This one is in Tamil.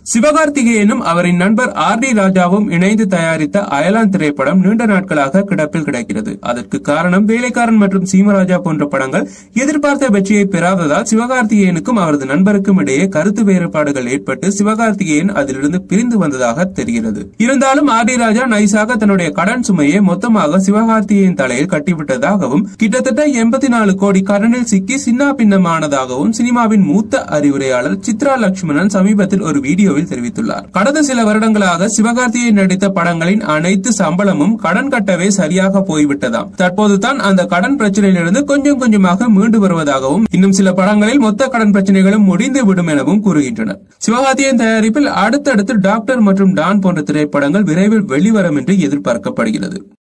சிவகார்த்திகேயனும் அவரின் நண்பர் ஆர் டி ராஜாவும் இணைந்து தயாரித்த அயலான் திரைப்படம் நீண்ட நாட்களாக கிடப்பில் கிடக்கிறது அதற்கு காரணம் வேலைக்காரன் மற்றும் சீமராஜா போன்ற படங்கள் எதிர்பார்த்த வெற்றியை பெறாததால் சிவகார்த்திகேயனுக்கும் அவரது நண்பருக்கும் இடையே கருத்து வேறுபாடுகள் ஏற்பட்டு சிவகார்த்திகேயன் அதிலிருந்து பிரிந்து வந்ததாக தெரிகிறது இருந்தாலும் ஆர் டி ராஜா நைஸாக தன்னுடைய கடன் சுமையை மொத்தமாக சிவகார்த்திகேயன் தலையில் கட்டிவிட்டதாகவும் கிட்டத்தட்ட எண்பத்தி நாலு கோடி கடனில் சிக்கி சின்னா பின்னமானதாகவும் சினிமாவின் மூத்த அறிவுரையாளர் சித்ரா லட்சுமணன் சமீபத்தில் ஒரு வீடியோவில் தெரிவித்துள்ளார் கடந்த சில வருடங்களாக சிவகார்த்திகேயன் நடித்த படங்களின் அனைத்து சம்பளமும் கடன் கட்டவே சரியாக போய்விட்டதாம் தற்போது தான் அந்த கடன் பிரச்சனையிலிருந்து கொஞ்சம் கொஞ்சமாக மீண்டு வருவதாகவும் இன்னும் சில படங்களில் மொத்த கடன் பிரச்சனைகளும் முடிந்து விடும் எனவும் கூறுகின்றனர் சிவகார்த்திகேயன் தயாரிப்பில் அடுத்தடுத்து டாக்டர் மற்றும் டான் போன்ற திரைப்படங்கள் விரைவில் வெளிவரும் என்று எதிர்பார்க்கப்படுகிறது